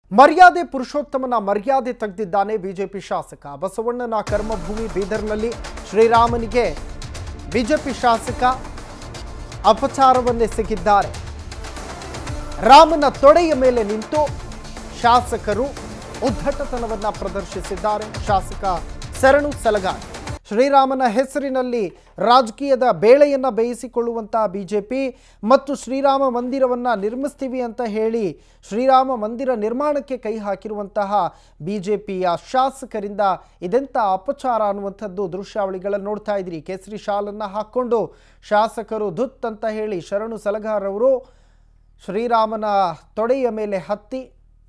ಮರ್ಯಾದೆ ಪುರುಷೋತ್ತಮನ ಮರ್ಯಾದೆ ತೆಗೆದಿದ್ದಾನೆ ಬಿಜೆಪಿ ಶಾಸಕ ಬಸವಣ್ಣನ ಕರ್ಮಭೂಮಿ ಬೀದರ್ನಲ್ಲಿ ಶ್ರೀರಾಮನಿಗೆ ಬಿಜೆಪಿ ಶಾಸಕ ಅಪಚಾರವನ್ನೆಸಗಿದ್ದಾರೆ ರಾಮನ ತೊಡೆಯ ಮೇಲೆ ನಿಂತು ಶಾಸಕರು ಉದ್ದಟತನವನ್ನ ಪ್ರದರ್ಶಿಸಿದ್ದಾರೆ ಶಾಸಕ ಶರಣು ಸಲಗಾರ್ ಶ್ರೀರಾಮನ ಹೆಸರಿನಲ್ಲಿ ರಾಜಕೀಯದ ಬೇಳೆಯನ್ನ ಬೇಯಿಸಿಕೊಳ್ಳುವಂತಹ ಬಿಜೆಪಿ ಮತ್ತು ಶ್ರೀರಾಮ ಮಂದಿರವನ್ನ ನಿರ್ಮಿಸ್ತೀವಿ ಅಂತ ಹೇಳಿ ಶ್ರೀರಾಮ ಮಂದಿರ ನಿರ್ಮಾಣಕ್ಕೆ ಕೈ ಹಾಕಿರುವಂತಹ ಬಿಜೆಪಿಯ ಶಾಸಕರಿಂದ ಇದೆಂಥ ಅಪಚಾರ ಅನ್ನುವಂಥದ್ದು ದೃಶ್ಯಾವಳಿಗಳನ್ನು ನೋಡ್ತಾ ಇದ್ದೀರಿ ಕೇಸರಿ ಶಾಲನ್ನ ಹಾಕ್ಕೊಂಡು ಶಾಸಕರು ಧುತ್ ಅಂತ ಹೇಳಿ ಶರಣು ಸಲಗಾರ್ ಅವರು ಶ್ರೀರಾಮನ ತೊಡೆಯ ಮೇಲೆ ಹತ್ತಿ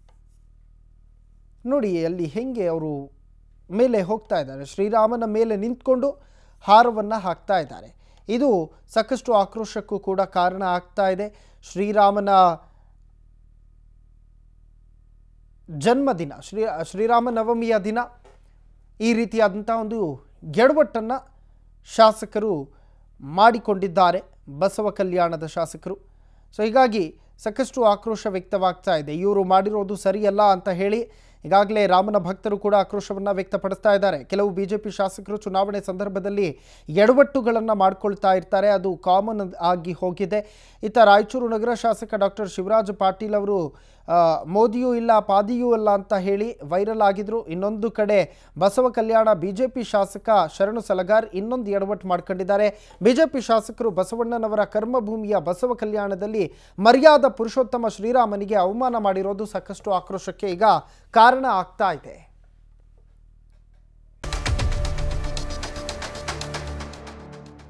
ನೋಡಿ ಅಲ್ಲಿ ಹೆಂಗೆ ಅವರು ಮೇಲೆ ಹೋಗ್ತಾ ಇದ್ದಾರೆ ಶ್ರೀರಾಮನ ಮೇಲೆ ನಿಂತ್ಕೊಂಡು ಹಾರವನ್ನು ಹಾಕ್ತಾ ಇದ್ದಾರೆ ಇದು ಸಾಕಷ್ಟು ಆಕ್ರೋಶಕ್ಕೂ ಕೂಡ ಕಾರಣ ಆಗ್ತಾ ಇದೆ ಶ್ರೀರಾಮನ ಜನ್ಮದಿನ ಶ್ರೀ ಶ್ರೀರಾಮ ನವಮಿಯ ದಿನ ಈ ರೀತಿಯಾದಂಥ ಒಂದು ಎಡವಟ್ಟನ್ನು ಶಾಸಕರು ಮಾಡಿಕೊಂಡಿದ್ದಾರೆ ಬಸವ ಕಲ್ಯಾಣದ ಶಾಸಕರು ಸೊ ಹೀಗಾಗಿ ಸಾಕಷ್ಟು ಆಕ್ರೋಶ ವ್ಯಕ್ತವಾಗ್ತಾ ಇದೆ ಇವರು ಮಾಡಿರೋದು ಸರಿಯಲ್ಲ ಅಂತ ಹೇಳಿ ಈಗಾಗಲೇ ರಾಮನ ಭಕ್ತರು ಕೂಡ ಆಕ್ರೋಶವನ್ನು ವ್ಯಕ್ತಪಡಿಸ್ತಾ ಇದ್ದಾರೆ ಕೆಲವು ಬಿ ಜೆ ಪಿ ಶಾಸಕರು ಚುನಾವಣೆ ಸಂದರ್ಭದಲ್ಲಿ ಎಡವಟ್ಟುಗಳನ್ನು ಮಾಡ್ಕೊಳ್ತಾ ಇರ್ತಾರೆ ಅದು ಕಾಮನ್ ಆಗಿ ಹೋಗಿದೆ ಇತ್ತ ರಾಯಚೂರು ನಗರ ಶಾಸಕ ಡಾಕ್ಟರ್ ಶಿವರಾಜ್ ಪಾಟೀಲ್ ಅವರು ಆ, ಮೋದಿಯೂ ಇಲ್ಲ ಪಾದಿಯೂ ಅಲ್ಲ ಅಂತ ಹೇಳಿ ವೈರಲ್ ಆಗಿದ್ರು ಇನ್ನೊಂದು ಕಡೆ ಬಸವ ಕಲ್ಯಾಣ ಬಿಜೆಪಿ ಶಾಸಕ ಶರಣು ಸಲಗಾರ್ ಇನ್ನೊಂದು ಎಡವಟ್ಟು ಮಾಡ್ಕೊಂಡಿದ್ದಾರೆ ಬಿಜೆಪಿ ಶಾಸಕರು ಬಸವಣ್ಣನವರ ಕರ್ಮಭೂಮಿಯ ಬಸವ ಕಲ್ಯಾಣದಲ್ಲಿ ಮರ್ಯಾದ ಪುರುಷೋತ್ತಮ ಶ್ರೀರಾಮನಿಗೆ ಅವಮಾನ ಮಾಡಿರೋದು ಸಾಕಷ್ಟು ಆಕ್ರೋಶಕ್ಕೆ ಈಗ ಕಾರಣ ಆಗ್ತಾ ಇದೆ